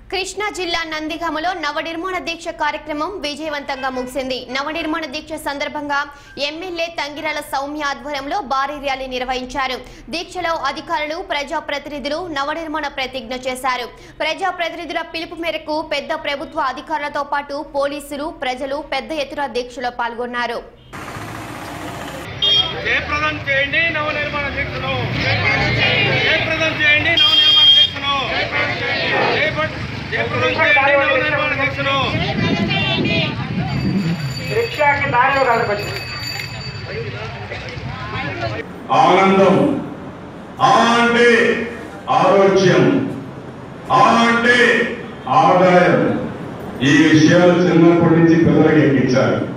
కృష్ణా జిల్లా నందిగామలో నవనిర్మాణ దీక్ష కార్యక్రమం విజయవంతంగా ముగిసింది నవనిర్మాణ దీక్ష సందర్భంగా ఎమ్మెల్యే తంగిరాల సౌమ్య ఆధ్వర్యంలో భారీ ర్యాలీ నిర్వహించారు దీక్షలో అధికారులు ప్రజాప్రతినిధులు నవనిర్మాణ ప్రతిజ్ఞ చేశారు ప్రజాప్రతినిధుల పిలుపు మేరకు పెద్ద ప్రభుత్వ అధికారులతో పాటు పోలీసులు ప్రజలు పెద్ద ఎత్తున దీక్షలో పాల్గొన్నారు జయప్రదం చేయండి నవ నిర్మాణ దీక్షను జయప్రదం చేయండి నవ నిర్మాణ దీక్షను జయప్ర- జయప్రదం చేయండి నవ నిర్మాణ దీక్షను రిక్షాకి దారిలో కలపచ్చు ఆనందం ఆ అంటే ఆరోగ్యం ఆ అంటే ఆదాయం ఈ విషయాలు చిన్నప్పటి నుంచి పిల్లలకి ఎక్కించాలి